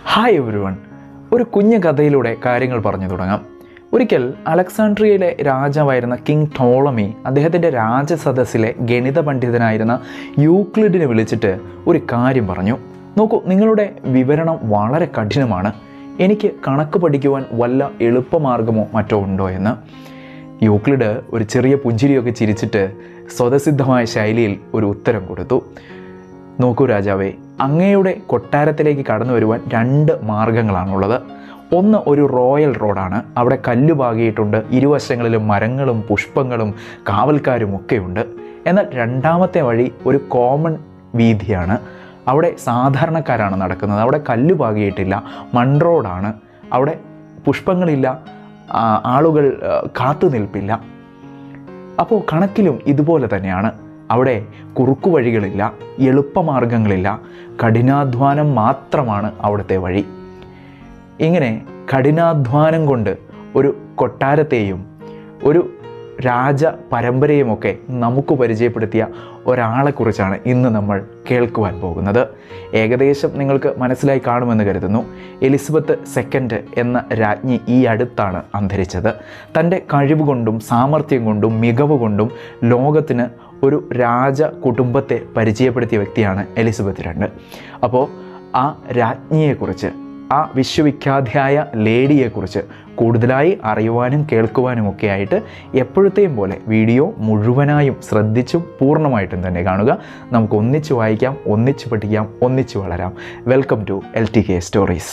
hi everyone ഒരു കുഞ്ഞു കഥയിലൂടെ കാര്യങ്ങൾ പറഞ്ഞു തുടങ്ങാം ഒരിക്കൽ അലക്സാണ്ട്രിയയിലെ രാജാവായിരുന്ന കിങ് ടോളമി അദ്ദേഹത്തിൻ്റെ രാജസദസ്സിലെ ഗണിത പണ്ഡിതനായിരുന്ന യൂക്ലിഡിനെ വിളിച്ചിട്ട് ഒരു കാര്യം പറഞ്ഞു നോക്കൂ നിങ്ങളുടെ വിവരണം വളരെ കഠിനമാണ് എനിക്ക് കണക്ക് പഠിക്കുവാൻ വല്ല എളുപ്പമാർഗമോ മറ്റോ ഉണ്ടോ എന്ന് യൂക്ലിഡ് ഒരു ചെറിയ പുഞ്ചിരിയൊക്കെ ചിരിച്ചിട്ട് സ്വതസിദ്ധമായ ശൈലിയിൽ ഒരു ഉത്തരം കൊടുത്തു നോക്കൂ രാജാവേ അങ്ങയുടെ കൊട്ടാരത്തിലേക്ക് കടന്നു വരുവാൻ രണ്ട് മാർഗങ്ങളാണുള്ളത് ഒന്ന് ഒരു റോയൽ റോഡാണ് അവിടെ കല്ല് പാകിയിട്ടുണ്ട് ഇരുവശങ്ങളിലും മരങ്ങളും പുഷ്പങ്ങളും കാവൽക്കാരും ഒക്കെയുണ്ട് എന്നാൽ രണ്ടാമത്തെ വഴി ഒരു കോമൺ വീതിയാണ് അവിടെ സാധാരണക്കാരാണ് നടക്കുന്നത് അവിടെ കല്ല് പാകിയിട്ടില്ല മൺറോഡാണ് അവിടെ പുഷ്പങ്ങളില്ല ആ, ആളുകൾ ആ, കാത്തു നിൽപ്പില്ല അപ്പോൾ കണക്കിലും ഇതുപോലെ തന്നെയാണ് അവിടെ കുറുക്കു വഴികളില്ല എളുപ്പമാർഗങ്ങളില്ല കഠിനാധ്വാനം മാത്രമാണ് അവിടുത്തെ വഴി ഇങ്ങനെ കഠിനാധ്വാനം കൊണ്ട് ഒരു കൊട്ടാരത്തെയും ഒരു രാജ പരമ്പരയുമൊക്കെ നമുക്ക് പരിചയപ്പെടുത്തിയ ഒരാളെക്കുറിച്ചാണ് ഇന്ന് നമ്മൾ കേൾക്കുവാൻ പോകുന്നത് ഏകദേശം നിങ്ങൾക്ക് മനസ്സിലായി കാണുമെന്ന് കരുതുന്നു എലിസബത്ത് സെക്കൻഡ് എന്ന രാജ്ഞി ഈ അടുത്താണ് അന്തരിച്ചത് തൻ്റെ കഴിവ് കൊണ്ടും സാമർഥ്യം കൊണ്ടും മികവ് കൊണ്ടും ലോകത്തിന് ഒരു രാജ കുടുംബത്തെ പരിചയപ്പെടുത്തിയ വ്യക്തിയാണ് എലിസബത്ത് രണ്ട് അപ്പോൾ ആ രാജ്ഞിയെക്കുറിച്ച് ആ വിശ്വവിഖ്യാതയായ ലേഡിയെക്കുറിച്ച് കൂടുതലായി അറിയുവാനും കേൾക്കുവാനും ഒക്കെ ആയിട്ട് എപ്പോഴത്തെയും പോലെ വീഡിയോ മുഴുവനായും ശ്രദ്ധിച്ചും പൂർണ്ണമായിട്ടും തന്നെ കാണുക നമുക്ക് ഒന്നിച്ച് വായിക്കാം ഒന്നിച്ച് പഠിക്കാം ഒന്നിച്ച് വളരാം welcome to L T K stories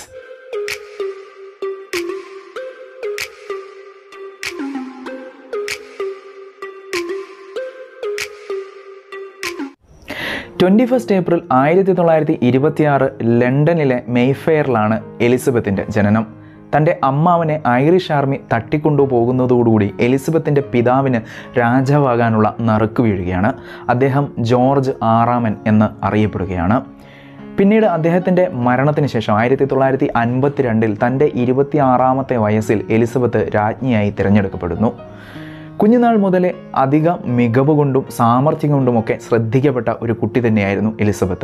twenty first April ആയിരത്തി തൊള്ളായിരത്തി ഇരുപത്തിയാറ് ലണ്ടനിലെ മെയ്ഫെയറിലാണ് എലിസബത്തിൻ്റെ ജനനം തൻ്റെ അമ്മാവനെ ഐറിഷ് ആർമി തട്ടിക്കൊണ്ടുപോകുന്നതോടുകൂടി എലിസബത്തിൻ്റെ പിതാവിന് രാജാവാകാനുള്ള നറുക്ക് വീഴുകയാണ് അദ്ദേഹം ജോർജ് ആറാമൻ എന്ന് അറിയപ്പെടുകയാണ് പിന്നീട് അദ്ദേഹത്തിൻ്റെ മരണത്തിന് ശേഷം ആയിരത്തി തൊള്ളായിരത്തി അൻപത്തി രണ്ടിൽ തൻ്റെ ഇരുപത്തി ആറാമത്തെ വയസ്സിൽ എലിസബത്ത് രാജ്ഞിയായി തിരഞ്ഞെടുക്കപ്പെടുന്നു കുഞ്ഞുനാൾ മുതലേ അധിക മികവ് കൊണ്ടും സാമർഥ്യം കൊണ്ടുമൊക്കെ ശ്രദ്ധിക്കപ്പെട്ട ഒരു കുട്ടി തന്നെയായിരുന്നു എലിസബത്ത്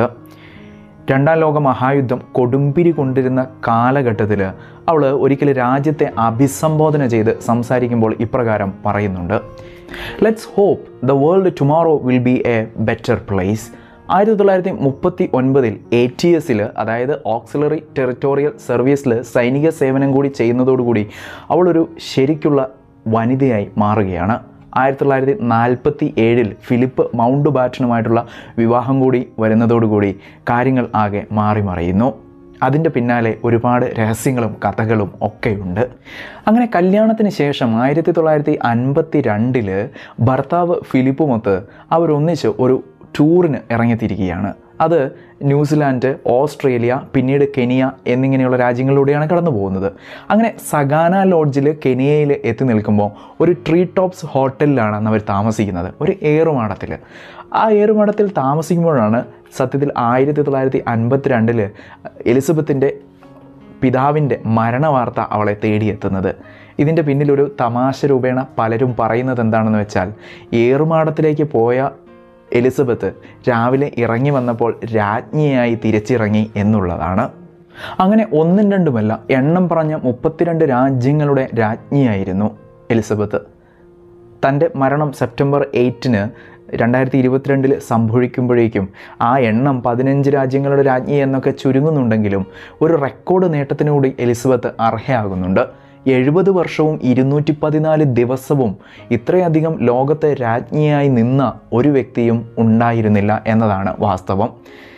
രണ്ടാം ലോക മഹായുദ്ധം കൊടുമ്പിരി കൊണ്ടിരുന്ന കാലഘട്ടത്തിൽ അവൾ ഒരിക്കൽ രാജ്യത്തെ അഭിസംബോധന ചെയ്ത് സംസാരിക്കുമ്പോൾ ഇപ്രകാരം പറയുന്നുണ്ട് let's hope the world tomorrow will be a better place ആയിരത്തി തൊള്ളായിരത്തി മുപ്പത്തി ഒൻപതിൽ എ ടി എസിൽ അതായത് ഓക്സിലറി ടെറിട്ടോറിയൽ സർവീസിൽ സൈനിക സേവനം കൂടി ചെയ്യുന്നതോടുകൂടി അവളൊരു ശരിക്കുള്ള വനിതയായി മാറുകയാണ് ആയിരത്തി തൊള്ളായിരത്തി നാൽപ്പത്തി ഏഴിൽ ഫിലിപ്പ് മൗണ്ട് ബാറ്റനുമായിട്ടുള്ള വിവാഹം കൂടി വരുന്നതോടുകൂടി കാര്യങ്ങൾ ആകെ മാറി മറയുന്നു അതിൻ്റെ പിന്നാലെ ഒരുപാട് രഹസ്യങ്ങളും കഥകളും ഒക്കെയുണ്ട് അങ്ങനെ കല്യാണത്തിന് ശേഷം ആയിരത്തി തൊള്ളായിരത്തി അൻപത്തി രണ്ടില് ഭർത്താവ് ഫിലിപ്പുമൊത്ത് അവരൊന്നിച്ച് ഒരു ടൂറിന് ഇറങ്ങിത്തിരിക്കുകയാണ് അത് ന്യൂസിലാൻഡ് ഓസ്ട്രേലിയ പിന്നീട് കെനിയ എന്നിങ്ങനെയുള്ള രാജ്യങ്ങളിലൂടെയാണ് കടന്നു പോകുന്നത് അങ്ങനെ സഗാന ലോഡ്ജിൽ കെനിയയിൽ എത്തി നിൽക്കുമ്പോൾ ഒരു ട്രീ ടോപ്സ് ഹോട്ടലിലാണ് അന്ന് അവർ താമസിക്കുന്നത് ഒരു ഏറുമാടത്തിൽ ആ ഏറുമാടത്തിൽ താമസിക്കുമ്പോഴാണ് സത്യത്തിൽ ആയിരത്തി തൊള്ളായിരത്തി അൻപത്തി രണ്ടിൽ എലിസബത്തിൻ്റെ പിതാവിൻ്റെ മരണവാർത്ത അവളെ തേടിയെത്തുന്നത് ഇതിൻ്റെ പിന്നിലൊരു തമാശ രൂപേണ പലരും പറയുന്നത് എന്താണെന്ന് വെച്ചാൽ ഏറുമാടത്തിലേക്ക് പോയ എലിസബത്ത് രാവിലെ ഇറങ്ങി വന്നപ്പോൾ രാജ്ഞിയായി തിരിച്ചിറങ്ങി എന്നുള്ളതാണ് അങ്ങനെ ഒന്നും രണ്ടുമല്ല എണ്ണം പറഞ്ഞ മുപ്പത്തിരണ്ട് രാജ്യങ്ങളുടെ രാജ്ഞിയായിരുന്നു എലിസബത്ത് തൻ്റെ മരണം സെപ്റ്റംബർ എയ്റ്റിന് രണ്ടായിരത്തി ഇരുപത്തിരണ്ടിൽ സംഭവിക്കുമ്പോഴേക്കും ആ എണ്ണം പതിനഞ്ച് രാജ്യങ്ങളുടെ രാജ്ഞി എന്നൊക്കെ ചുരുങ്ങുന്നുണ്ടെങ്കിലും ഒരു റെക്കോർഡ് നേട്ടത്തിനു കൂടി എലിസബത്ത് അർഹയാകുന്നുണ്ട് എഴുപത് വർഷവും ഇരുന്നൂറ്റി പതിനാല് ദിവസവും ഇത്രയധികം ലോകത്തെ രാജ്ഞിയായി നിന്ന ഒരു വ്യക്തിയും ഉണ്ടായിരുന്നില്ല എന്നതാണ് വാസ്തവം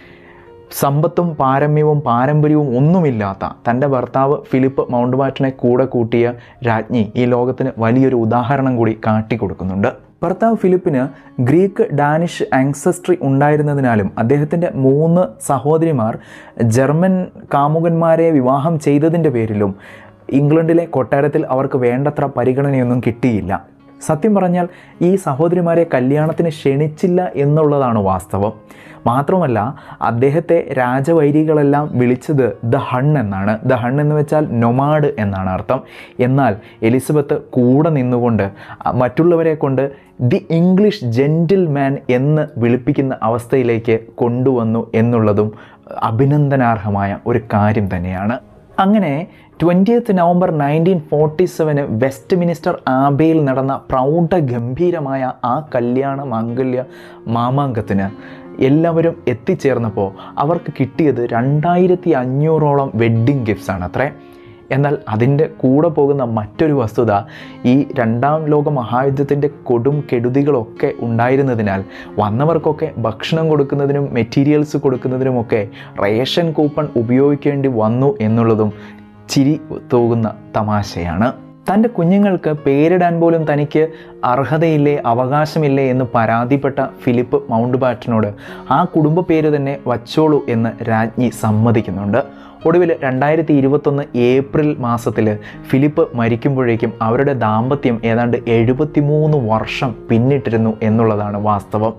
സമ്പത്തും പാരമ്യവും പാരമ്പര്യവും ഒന്നുമില്ലാത്ത തൻ്റെ ഭർത്താവ് ഫിലിപ്പ് മൗണ്ട് ബാറ്റനെ കൂടെ കൂട്ടിയ രാജ്ഞി ഈ ലോകത്തിന് വലിയൊരു ഉദാഹരണം കൂടി കാട്ടിക്കൊടുക്കുന്നുണ്ട് ഭർത്താവ് ഫിലിപ്പിന് ഗ്രീക്ക് ഡാനിഷ് ആങ്സസ്ട്രി ഉണ്ടായിരുന്നതിനാലും അദ്ദേഹത്തിൻ്റെ മൂന്ന് സഹോദരിമാർ ജർമ്മൻ കാമുകന്മാരെ വിവാഹം ചെയ്തതിൻ്റെ പേരിലും ഇംഗ്ലണ്ടിലെ കൊട്ടാരത്തിൽ അവർക്ക് വേണ്ടത്ര പരിഗണനയൊന്നും കിട്ടിയില്ല സത്യം പറഞ്ഞാൽ ഈ സഹോദരിമാരെ കല്യാണത്തിന് ക്ഷണിച്ചില്ല എന്നുള്ളതാണ് വാസ്തവം മാത്രമല്ല അദ്ദേഹത്തെ രാജവൈരികളെല്ലാം വിളിച്ചത് ദ ഹൺ എന്നാണ് ദ ഹൺ എന്ന് വെച്ചാൽ നൊമാഡ് എന്നാണ് അർത്ഥം എന്നാൽ എലിസബത്ത് കൂടെ നിന്നുകൊണ്ട് അ, മറ്റുള്ളവരെ കൊണ്ട് ദി ഇംഗ്ലീഷ് ജെൻറ്റിൽ മാൻ എന്ന് വിളിപ്പിക്കുന്ന അവസ്ഥയിലേക്ക് കൊണ്ടുവന്നു എന്നുള്ളതും അഭിനന്ദനാർഹമായ ഒരു കാര്യം തന്നെയാണ് അങ്ങനെ ട്വൻറ്റിയത്ത് നവംബർ നയൻറ്റീൻ ഫോർട്ടി സെവന് വെസ്റ്റ് മിനിസ്റ്റർ ആബയിൽ നടന്ന പ്രൗഢഗംഭീരമായ ആ കല്യാണ മാംഗല്യ മാമാങ്കത്തിന് എല്ലാവരും എത്തിച്ചേർന്നപ്പോൾ അവർക്ക് കിട്ടിയത് രണ്ടായിരത്തി അഞ്ഞൂറോളം വെഡ്ഡിങ് ഗിഫ്റ്റ്സ് ആണ് അത്രേ എന്നാൽ അതിൻ്റെ കൂടെ പോകുന്ന മറ്റൊരു വസ്തുത ഈ രണ്ടാം ലോക മഹായുദ്ധത്തിൻ്റെ കൊടും കെടുതികളൊക്കെ ഉണ്ടായിരുന്നതിനാൽ വന്നവർക്കൊക്കെ ഭക്ഷണം കൊടുക്കുന്നതിനും മെറ്റീരിയൽസ് കൊടുക്കുന്നതിനുമൊക്കെ റേഷൻ കൂപ്പൺ ഉപയോഗിക്കേണ്ടി വന്നു എന്നുള്ളതും ചിരി തൂകുന്ന തമാശയാണ് തൻ്റെ കുഞ്ഞുങ്ങൾക്ക് പേരിടാൻ പോലും തനിക്ക് അർഹതയില്ലേ അവകാശമില്ലേ എന്ന് പരാതിപ്പെട്ട ഫിലിപ്പ് മൗണ്ട് ബാറ്റനോട് ആ കുടുംബ പേര് തന്നെ വച്ചോളൂ എന്ന് രാജ്ഞി സമ്മതിക്കുന്നുണ്ട് ഒടുവിൽ രണ്ടായിരത്തി ഇരുപത്തൊന്ന് ഏപ്രിൽ മാസത്തിൽ ഫിലിപ്പ് മരിക്കുമ്പോഴേക്കും അവരുടെ ദാമ്പത്യം ഏതാണ്ട് എഴുപത്തിമൂന്ന് വർഷം പിന്നിട്ടിരുന്നു എന്നുള്ളതാണ് വാസ്തവം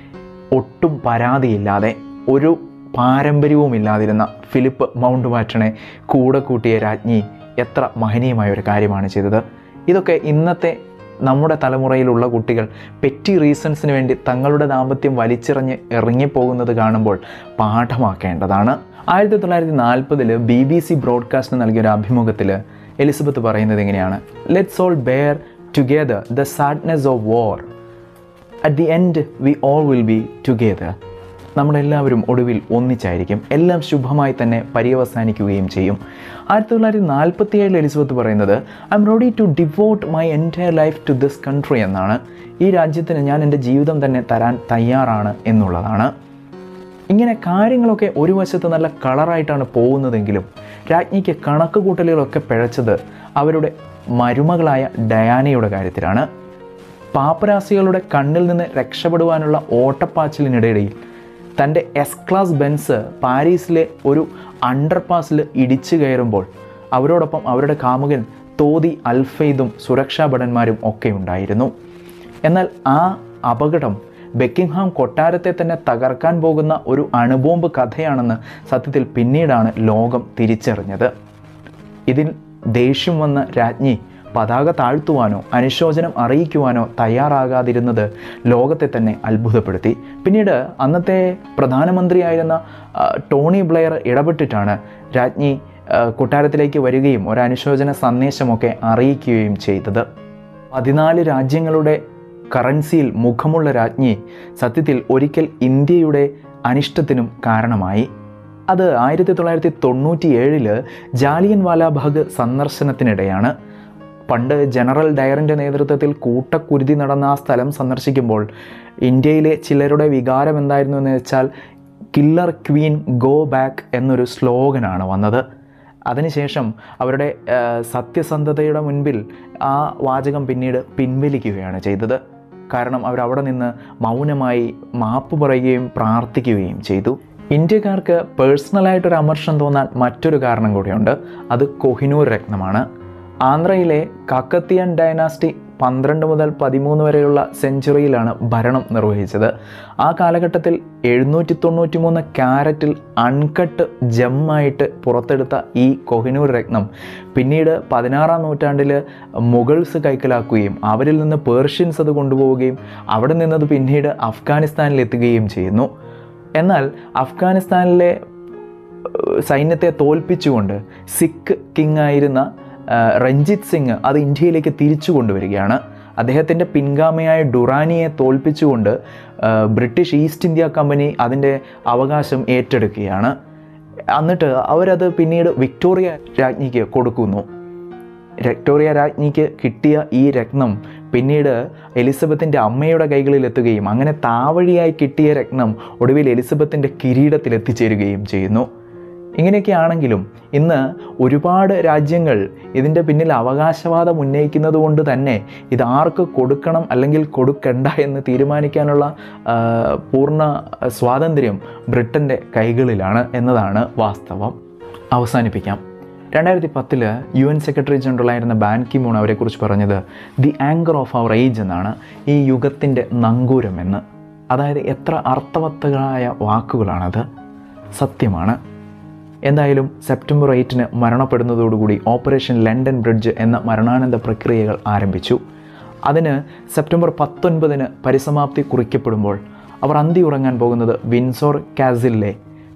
ഒട്ടും പരാതിയില്ലാതെ ഒരു പാരമ്പര്യവുമില്ലാതിരുന്ന ഫിലിപ്പ് മൗണ്ട് ബാറ്റനെ കൂടെ കൂട്ടിയ രാജ്ഞി എത്ര മഹനീയമായ ഒരു കാര്യമാണ് ചെയ്തത് ഇതൊക്കെ ഇന്നത്തെ നമ്മുടെ തലമുറയിലുള്ള കുട്ടികൾ പെറ്റി റീസൺസിന് വേണ്ടി തങ്ങളുടെ ദാമ്പത്യം വലിച്ചെറിഞ്ഞ് ഇറങ്ങിപ്പോകുന്നത് കാണുമ്പോൾ പാഠമാക്കേണ്ടതാണ് ആയിരത്തി തൊള്ളായിരത്തി നാൽപ്പതിൽ ബി ബി സി ബ്രോഡ്കാസ്റ്റിന് നൽകിയ ഒരു അഭിമുഖത്തിൽ എലിസബത്ത് പറയുന്നത് എങ്ങനെയാണ് let's all bear together the sadness of war at the end we all will be together നമ്മളെല്ലാവരും ഒടുവിൽ ഒന്നിച്ചായിരിക്കും എല്ലാം ശുഭമായി തന്നെ പര്യവസാനിക്കുകയും ചെയ്യും ആയിരത്തി തൊള്ളായിരത്തി നാൽപ്പത്തി ഏഴിൽ എലിസബത്ത് പറയുന്നത് I'm ready to devote my entire life to this country എന്നാണ് ഈ രാജ്യത്തിന് ഞാൻ എൻ്റെ ജീവിതം തന്നെ തരാൻ തയ്യാറാണ് എന്നുള്ളതാണ് ഇങ്ങനെ കാര്യങ്ങളൊക്കെ ഒരു വശത്ത് നല്ല കളറായിട്ടാണ് പോകുന്നതെങ്കിലും രാജ്ഞിക്ക് കണക്ക് കൂട്ടലുകളൊക്കെ പിഴച്ചത് അവരുടെ മരുമകളായ ഡയാനയുടെ കാര്യത്തിലാണ് പാപ്പരാസികളുടെ കണ്ണിൽ നിന്ന് രക്ഷപ്പെടുവാനുള്ള ഓട്ടപ്പാച്ചിലിനിടയിൽ തൻ്റെ എസ് ക്ലാസ് ബെൻസ് പാരീസിലെ ഒരു അണ്ടർപാസിൽ ഇടിച്ചു കയറുമ്പോൾ അവരോടൊപ്പം അവരുടെ കാമുകൻ തോതി അൽഫെയ്ദും സുരക്ഷാ ഭടന്മാരും ഒക്കെ ഉണ്ടായിരുന്നു എന്നാൽ ആ അപകടം ബെക്കിംഗ്ഹാം കൊട്ടാരത്തെ തന്നെ തകർക്കാൻ പോകുന്ന ഒരു അണുബോംബ് കഥയാണെന്ന് സത്യത്തിൽ പിന്നീടാണ് ലോകം തിരിച്ചറിഞ്ഞത് ഇതിൽ ദേഷ്യം വന്ന രാജ്ഞി പതാക താഴ്ത്തുവാനോ അനുശോചനം അറിയിക്കുവാനോ തയ്യാറാകാതിരുന്നത് ലോകത്തെ തന്നെ അത്ഭുതപ്പെടുത്തി പിന്നീട് അന്നത്തെ പ്രധാനമന്ത്രിയായിരുന്ന ആ, ടോണി ബ്ലെയർ ഇടപെട്ടിട്ടാണ് രാജ്ഞി ആ, കൊട്ടാരത്തിലേക്ക് വരികയും ഒരു അനുശോചന സന്ദേശമൊക്കെ അറിയിക്കുകയും ചെയ്തത് പതിനാല് രാജ്യങ്ങളുടെ കറൻസിയിൽ മുഖമുള്ള രാജ്ഞി സത്യത്തിൽ ഒരിക്കൽ ഇന്ത്യയുടെ അനിഷ്ടത്തിനും കാരണമായി അത് ആയിരത്തി തൊള്ളായിരത്തി തൊണ്ണൂറ്റി ഏഴില് ജാലിയൻ വാലാബാഗ് സന്ദർശനത്തിനിടെയാണ് പണ്ട് ജനറൽ ഡയറിൻ്റെ നേതൃത്വത്തിൽ കൂട്ടക്കുരുതി നടന്ന ആ സ്ഥലം സന്ദർശിക്കുമ്പോൾ ഇന്ത്യയിലെ ചിലരുടെ വികാരം എന്തായിരുന്നു എന്ന് വെച്ചാൽ കില്ലർ ക്വീൻ ഗോ ബാക്ക് എന്നൊരു സ്ലോഗനാണ് വന്നത് അതിനുശേഷം അവരുടെ ആ, സത്യസന്ധതയുടെ മുൻപിൽ ആ വാചകം പിന്നീട് പിൻവലിക്കുകയാണ് ചെയ്തത് കാരണം അവരവിടെ നിന്ന് മൗനമായി മാപ്പ് പറയുകയും പ്രാർത്ഥിക്കുകയും ചെയ്തു ഇന്ത്യക്കാർക്ക് പേഴ്സണലായിട്ടൊരു അമർഷം തോന്നാൻ മറ്റൊരു കാരണം കൂടിയുണ്ട് അത് കൊഹിനൂർ രത്നമാണ് ആന്ധ്രയിലെ കാക്കത്തിയൻ ഡൈനാസ്റ്റി പന്ത്രണ്ട് മുതൽ പതിമൂന്ന് വരെയുള്ള സെഞ്ചുറിയിലാണ് ഭരണം നിർവഹിച്ചത് ആ കാലഘട്ടത്തിൽ എഴുന്നൂറ്റി തൊണ്ണൂറ്റി മൂന്ന് ക്യാരറ്റിൽ അൺകട്ട് ജമ്മായിട്ട് പുറത്തെടുത്ത ഈ കൊഹിനൂർ രത്നം പിന്നീട് പതിനാറാം നൂറ്റാണ്ടിൽ മുഗൾസ് കൈക്കലാക്കുകയും അവരിൽ നിന്ന് പേർഷ്യൻസ് അത് കൊണ്ടുപോവുകയും അവിടെ നിന്നത് പിന്നീട് അഫ്ഗാനിസ്ഥാനിൽ എത്തുകയും ചെയ്യുന്നു എന്നാൽ അഫ്ഗാനിസ്ഥാനിലെ ഏഹ് സൈന്യത്തെ തോൽപ്പിച്ചുകൊണ്ട് സിഖ് കിങ് ആയിരുന്ന ആ, രഞ്ജിത്ത് സിംഗ് അത് ഇന്ത്യയിലേക്ക് തിരിച്ചു കൊണ്ടുവരികയാണ് അദ്ദേഹത്തിൻ്റെ പിൻഗാമിയായ ഡുറാനിയെ തോൽപ്പിച്ചുകൊണ്ട് ആ, ബ്രിട്ടീഷ് ഈസ്റ്റ് ഇന്ത്യ കമ്പനി അതിൻ്റെ അവകാശം ഏറ്റെടുക്കുകയാണ് എന്നിട്ട് അവരത് പിന്നീട് വിക്ടോറിയ രാജ്ഞിക്ക് കൊടുക്കുന്നു വിക്ടോറിയ രാജ്ഞിക്ക് കിട്ടിയ ഈ രത്നം പിന്നീട് എലിസബത്തിൻ്റെ അമ്മയുടെ കൈകളിൽ എത്തുകയും അങ്ങനെ താവഴിയായി കിട്ടിയ രത്നം ഒടുവിൽ എലിസബത്തിൻ്റെ കിരീടത്തിൽ എത്തിച്ചേരുകയും ചെയ്യുന്നു ഇങ്ങനെയൊക്കെ ആണെങ്കിലും ഇന്ന് ഒരുപാട് രാജ്യങ്ങൾ ഇതിൻ്റെ പിന്നിൽ അവകാശവാദം ഉന്നയിക്കുന്നത് കൊണ്ട് തന്നെ ഇത് ആർക്ക് കൊടുക്കണം അല്ലെങ്കിൽ കൊടുക്കണ്ട എന്ന് തീരുമാനിക്കാനുള്ള ആ, പൂർണ്ണ സ്വാതന്ത്ര്യം ബ്രിട്ടൻ്റെ കൈകളിലാണ് എന്നതാണ് വാസ്തവം അവസാനിപ്പിക്കാം രണ്ടായിരത്തി പത്തിൽ യു എൻ സെക്രട്ടറി ജനറലായിരുന്ന ബാൻ കിമോൺ അവരെക്കുറിച്ച് പറഞ്ഞത് the anchor of our age എന്നാണ് ഈ യുഗത്തിൻ്റെ നങ്കൂരം എന്ന് അതായത് എത്ര അർത്ഥവത്തങ്ങളായ വാക്കുകളാണത് സത്യമാണ് എന്തായാലും സെപ്റ്റംബർ എയ്റ്റിന് മരണപ്പെടുന്നതോടുകൂടി ഓപ്പറേഷൻ ലണ്ടൻ ബ്രിഡ്ജ് എന്ന മരണാനന്ത പ്രക്രിയകൾ ആരംഭിച്ചു അതിന് സെപ്റ്റംബർ പത്തൊൻപതിന് പരിസമാപ്തി കുറിക്കപ്പെടുമ്പോൾ അവർ അന്തി ഉറങ്ങാൻ പോകുന്നത് വിൻസോർ കാസിലെ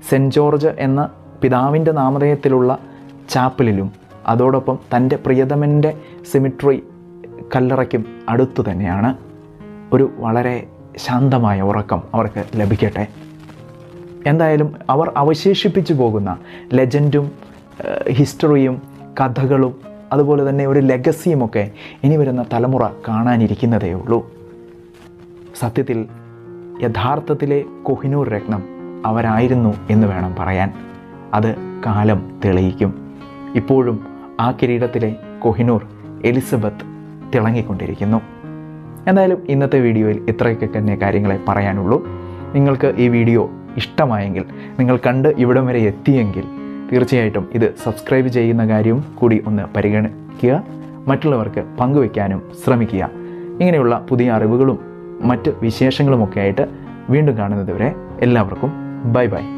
സെൻറ്റ് ജോർജ് എന്ന പിതാവിൻ്റെ നാമധേയത്തിലുള്ള ചാപ്പലിലും അതോടൊപ്പം തൻ്റെ പ്രിയതമൻ്റെ സിമിട്രി കല്ലറയ്ക്കും അടുത്തു തന്നെയാണ് ഒരു വളരെ ശാന്തമായ ഉറക്കം അവർക്ക് ലഭിക്കട്ടെ എന്തായാലും അവർ അവശേഷിപ്പിച്ചു പോകുന്ന ലെജൻഡും ഹിസ്റ്ററിയും കഥകളും അതുപോലെ തന്നെ ഒരു ലെഗസിയുമൊക്കെ ഇനി വരുന്ന തലമുറ കാണാനിരിക്കുന്നതേ ഉള്ളൂ സത്യത്തിൽ യഥാർത്ഥത്തിലെ കൊഹിനൂർ രത്നം അവരായിരുന്നു എന്ന് വേണം പറയാൻ അത് കാലം തെളിയിക്കും ഇപ്പോഴും ആ കിരീടത്തിലെ കൊഹിനൂർ എലിസബത്ത് തിളങ്ങിക്കൊണ്ടിരിക്കുന്നു എന്തായാലും ഇന്നത്തെ വീഡിയോയിൽ ഇത്രയൊക്കെ തന്നെ കാര്യങ്ങളെ പറയാനുള്ളൂ നിങ്ങൾക്ക് ഈ വീഡിയോ ഇഷ്ടമായെങ്കിൽ നിങ്ങൾ കണ്ട് ഇവിടം വരെ എത്തിയെങ്കിൽ തീർച്ചയായിട്ടും ഇത് സബ്സ്ക്രൈബ് ചെയ്യുന്ന കാര്യവും കൂടി ഒന്ന് പരിഗണിക്കുക മറ്റുള്ളവർക്ക് പങ്കുവയ്ക്കാനും ശ്രമിക്കുക ഇങ്ങനെയുള്ള പുതിയ അറിവുകളും മറ്റ് വിശേഷങ്ങളുമൊക്കെ ആയിട്ട് വീണ്ടും കാണുന്നതുവരെ എല്ലാവർക്കും ബൈ ബൈ